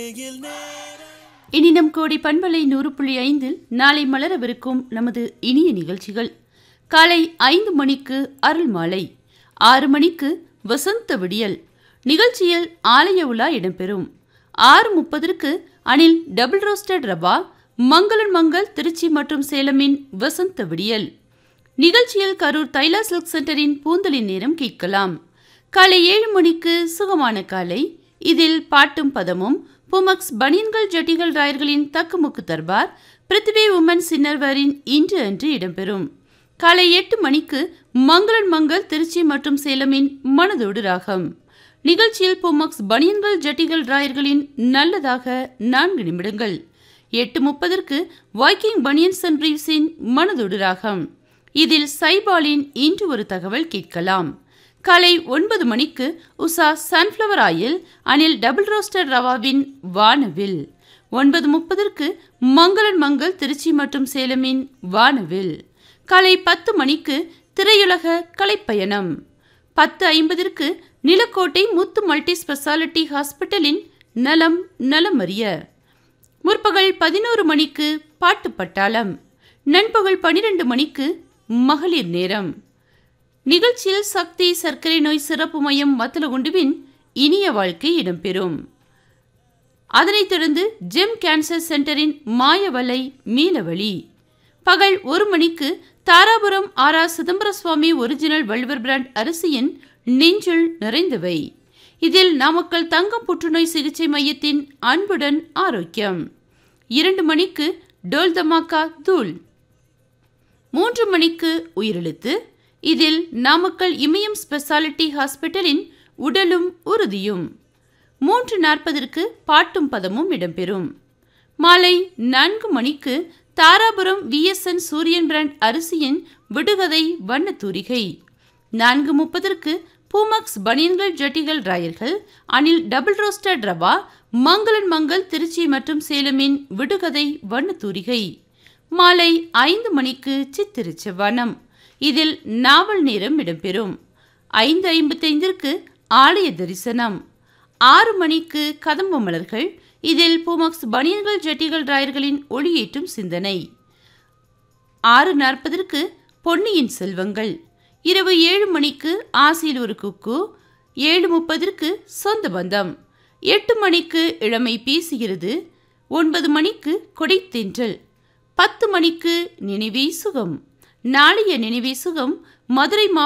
இனி நம் கோடி பண்பலை நூறு புள்ளி ஐந்தில் நாளை மலரவிருக்கும் நமது இனிய நிகழ்ச்சிகள் காலை ஐந்து மணிக்கு அருள் மாலை ஆறு மணிக்கு வசந்த விடியல் நிகழ்ச்சியில் ஆலய உலா இடம்பெறும் ஆறு முப்பதற்கு அணில் டபுள் ரோஸ்டட் ரவா மங்களன் மங்கள் திருச்சி மற்றும் சேலமின் வசந்த விடியல் நிகழ்ச்சியில் கரூர் தைலா சில்க் சென்டரின் பூந்தலின் நேரம் கேட்கலாம் காலை ஏழு மணிக்கு சுகமான காலை இதில் பாட்டும் பதமும் புமக்ஸ் பனியன்கள் ஜட்டிகள் ராயர்களின் தக்குமுக்கு தர்பார் பிருத்திவி உமன் சின்னர்வரின் இன்று அன்று இடம்பெறும் காலை எட்டு மணிக்கு மங்களன் மங்கள் திருச்சி மற்றும் சேலமின் மனதோடு ராகம் நிகழ்ச்சியில் புமக்ஸ் பனியன்கள் ஜட்டிகள் ராயர்களின் நல்லதாக நான்கு நிமிடங்கள் எட்டு முப்பதற்கு வைக்கிங் பனியன்ஸ் அண்ட் ரீவ்ஸின் மனதோடு ராகம் இதில் சைபாலின் இன்று ஒரு தகவல் கேட்கலாம் காலை ஒன்பது மணிக்கு Usha sunflower oil Anil double roaster ரவாவின் வானவில் ஒன்பது முப்பதற்கு மங்களன் மங்கள் திருச்சி மற்றும் சேலமின் வானவில் காலை பத்து மணிக்கு திரையுலக கலைப்பயணம் பத்து ஐம்பதற்கு நிலக்கோட்டை முத்து மல்டி ஸ்பெஷாலிட்டி ஹாஸ்பிட்டலின் நலம் நலமறிய முற்பகல் பதினோரு மணிக்கு பாட்டு பட்டாளம் நண்பகல் பனிரெண்டு மணிக்கு மகளிர் நேரம் நிகழ்ச்சியில் சக்தி சர்க்கரை நோய் சிறப்பு மையம் மத்தலகுண்டுவின் இனிய வாழ்க்கை இடம்பெறும் அதனைத் தொடர்ந்து ஜெம் கேன்சர் சென்டரின் மாயவலை மீனவழி பகல் ஒரு மணிக்கு தாராபுரம் ஆரா சிதம்பர சுவாமி ஒரிஜினல் வள்ளுவர் பிராண்ட் அரிசியின் நெஞ்சுள் நிறைந்தவை இதில் நாமக்கல் தங்கம் புற்றுநோய் சிகிச்சை மையத்தின் அன்புடன் ஆரோக்கியம் இரண்டு மணிக்கு டோல் தமாக்கா தூள் மூன்று மணிக்கு உயிரெழுத்து இதில் நாமக்கல் இமயம் ஸ்பெஷாலிட்டி ஹாஸ்பிட்டலின் உடலும் உறுதியும் மூன்று நாற்பதற்கு பாட்டும் பதமும் இடம்பெறும் மாலை நான்கு மணிக்கு தாராபுரம் விஎஸ்என் சூரியன் பிராண்ட் அரிசியின் விடுகதை வண்ணத்தூரிகை நான்கு முப்பதற்கு பூமக்ஸ் பனியன்கள் ஜட்டிகள் ராயர்கள் அனில் டபுள் ரோஸ்டட் ரவா மங்களன் மங்கள் திருச்சி மற்றும் சேலமின் விடுகதை வண்ணத்தூரிகை மாலை ஐந்து மணிக்கு சித்திருச்ச வனம் இதில் நாவல் நேரம் இடம்பெறும் ஐந்து ஐம்பத்தைந்திற்கு ஆலய தரிசனம் ஆறு மணிக்கு கதம்ப மலர்கள் இதில் பூமக்ஸ் பனியன்கள் ஜட்டிகள் ராயர்களின் ஒளியேற்றும் சிந்தனை ஆறு நாற்பதற்கு பொன்னியின் செல்வங்கள் இரவு ஏழு மணிக்கு ஆசியில் ஒரு குக்கு ஏழு முப்பதற்கு சொந்த பந்தம் எட்டு மணிக்கு இளமை பேசுகிறது ஒன்பது மணிக்கு கொடைத்தென்றல் பத்து மணிக்கு நினைவே சுகம் நாளைய நினைவே சுகம் மதுரை